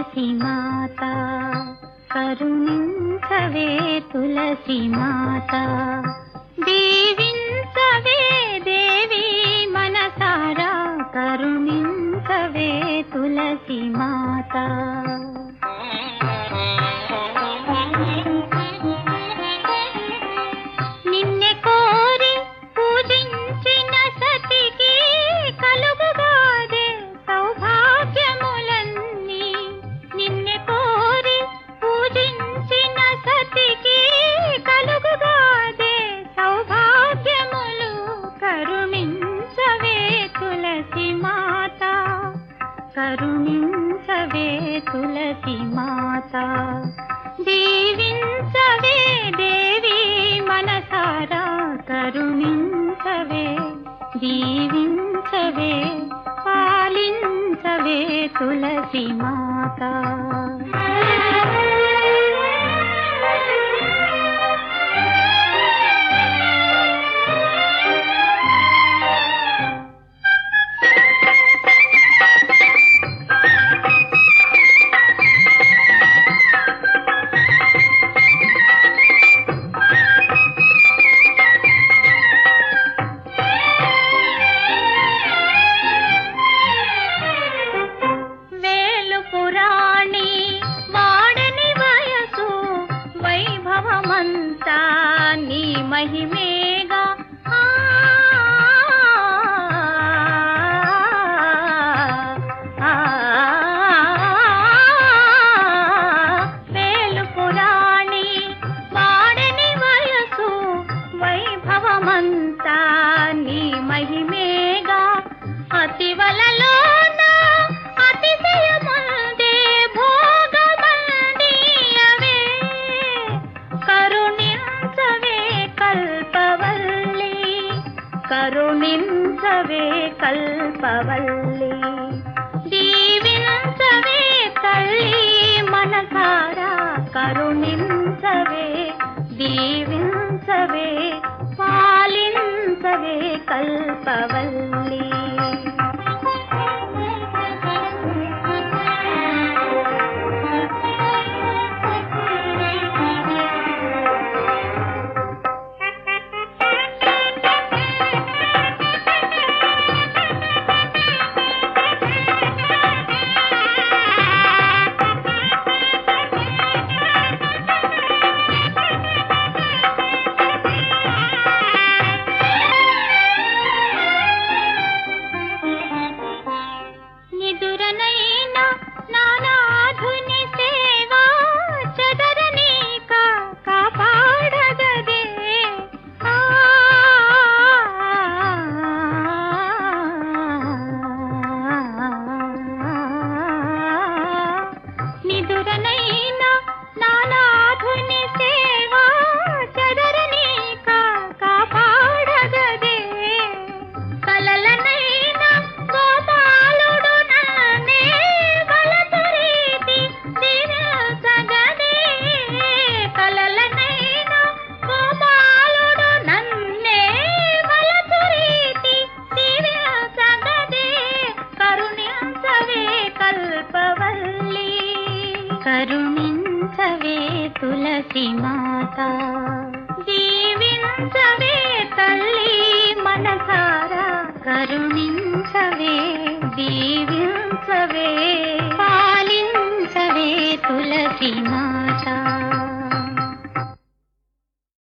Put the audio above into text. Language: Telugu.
తులసి మాత కరుణించవే తులసి మాత దీవించవే దేవి మనసారా కరుణించవే తులసి మాత నిన్నె కోరి పూజించిన సతికి కలుగుగాదే సౌభాగ్యములన్నీ నిన్నె కోరి పూజించిన సతికి కలుగుగాదే సౌభాగ్యములు కరుణించవే తులసి మాత కరుణించవే తులసి మాత దీవించవే దేవి మనసారా కరుణించవే దీవించవే పాలించవే తులసి మాత వేలు పురాణి వాడని వయసు వైభవమంతా నీ మహిమేగా ఆ, ఆ, వేలు పురాణి వాడని వయసు వైభవమంతా నీ మహిమేగా అతివలలోన అతిశయముందే భోగమందియవే కరుణించవే కల్పవల్లి కరుణించవే కల్పవల్లి దీవించవే తల్లి మనసారా కరుణించవే దీవించవే పాలించవే కల్పవల్లి నిదురనైన నానాధుని సేవా చదరనీక కాపాడగదే ఆ, నిదురనైన నానాధుని సేవా చదరనీక కాపాడగదే కలలనైనా గోపాలుడు నన్నే బలతురీతి దినసగదే కలలనైనా గోపాలుడు నన్నే బలతురీతి దినసగదే కరుణించవే కల్పవల్లి కరుణించవే తులసి మాత దీవించవే తల్లి మనసారా కరుణించవే దీవించవే పాలించవే తులసి మాత